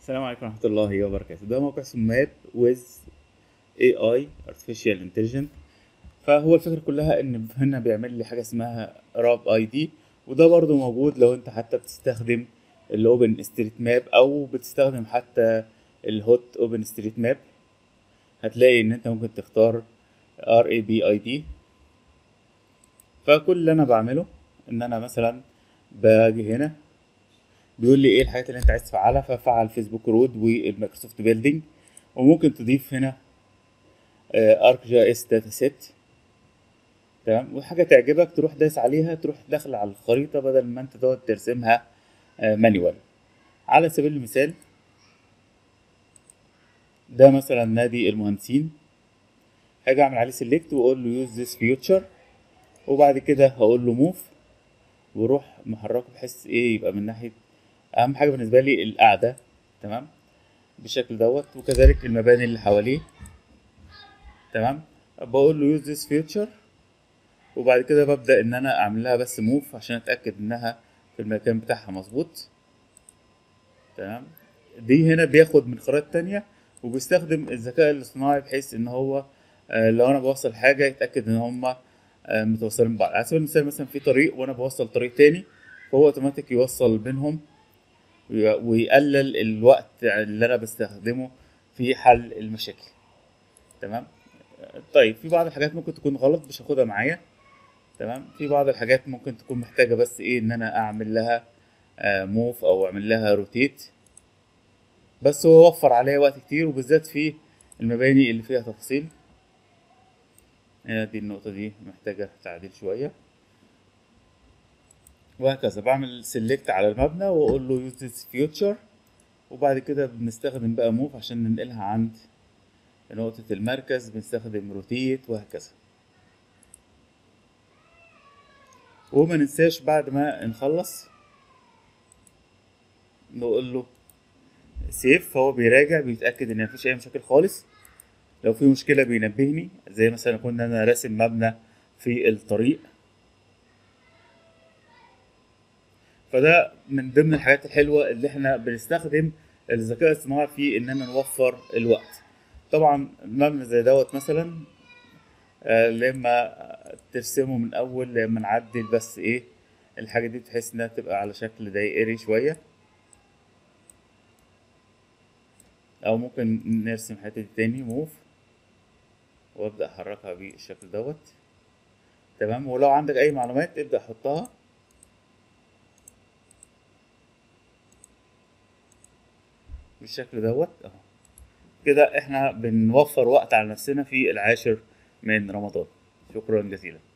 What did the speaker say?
السلام عليكم ورحمة الله وبركاته ده موقع اسمه ماب ويز اي اي artificial intelligence فهو الفكرة كلها ان هنا بيعمل لي حاجة اسمها راب اي دي وده برضو موجود لو انت حتى بتستخدم الاوبن ستريت ماب او بتستخدم حتى الهوت اوبن ستريت ماب هتلاقي ان انت ممكن تختار ار اي بي اي دي فكل اللي انا بعمله ان انا مثلا باجي هنا بيقول لي ايه الحاجات اللي انت عايز تفعلها ففعل فيسبوك رود والمايكروسوفت بيلدينج وممكن تضيف هنا ارك جي اس داتا سيت تمام وحاجه تعجبك تروح دايس عليها تروح داخل على الخريطه بدل ما انت تقعد ترسمها مانيوال على سبيل المثال ده مثلا نادي المهندسين هاجي اعمل عليه سيلكت واقول له يوز ذيس فيوتشر وبعد كده هقول له موف واروح محركه بحيث ايه يبقى من ناحيه اهم حاجه بالنسبه لي القعده تمام بالشكل دوت وكذلك المباني اللي حواليه تمام بقول له يوز ذيس فيوتشر وبعد كده ببدا ان انا اعمل لها بس موف عشان اتاكد انها في المكان بتاعها مظبوط تمام دي هنا بياخد من خرائط تانية وبيستخدم الذكاء الاصطناعي بحيث ان هو آه لو انا بوصل حاجه يتاكد ان هما آه متوصلين ببعض على سبيل المثال مثلا في طريق وانا بوصل طريق تاني فهو اوتوماتيك يوصل بينهم ويقلل الوقت اللي انا بستخدمه في حل المشاكل تمام طيب في بعض الحاجات ممكن تكون غلط مش هاخدها معايا تمام في بعض الحاجات ممكن تكون محتاجة بس ايه ان انا اعمل لها آه موف او اعمل لها روتيت بس هو وفر عليا وقت كتير وبالذات في المباني اللي فيها تفاصيل دي النقطة دي محتاجة تعديل شوية وهكذا بعمل سيلكت على المبنى واقول له يوز ذيس فيوتشر وبعد كده بنستخدم بقى موف عشان ننقلها عند نقطة المركز بنستخدم روتيت وهكذا وما ننساش بعد ما نخلص نقول له سيف فهو بيراجع بيتأكد ان مفيش اي مشاكل خالص لو في مشكلة بينبهني زي مثلا كنا انا راسم مبنى في الطريق فده من ضمن الحاجات الحلوة اللي احنا بنستخدم الذكاء الصناعي في اننا نوفر الوقت طبعا مبنى زي دوت مثلا آه لما ترسمه من اول لما نعدل بس ايه الحاجة دي بتحس انها تبقى على شكل دائري شوية او ممكن نرسم حتة تاني موف وابدأ احركها بالشكل دوت تمام ولو عندك اي معلومات ابدأ حطها بالشكل دوت اهو كده احنا بنوفر وقت على نفسنا في العاشر من رمضان شكرا جزيلا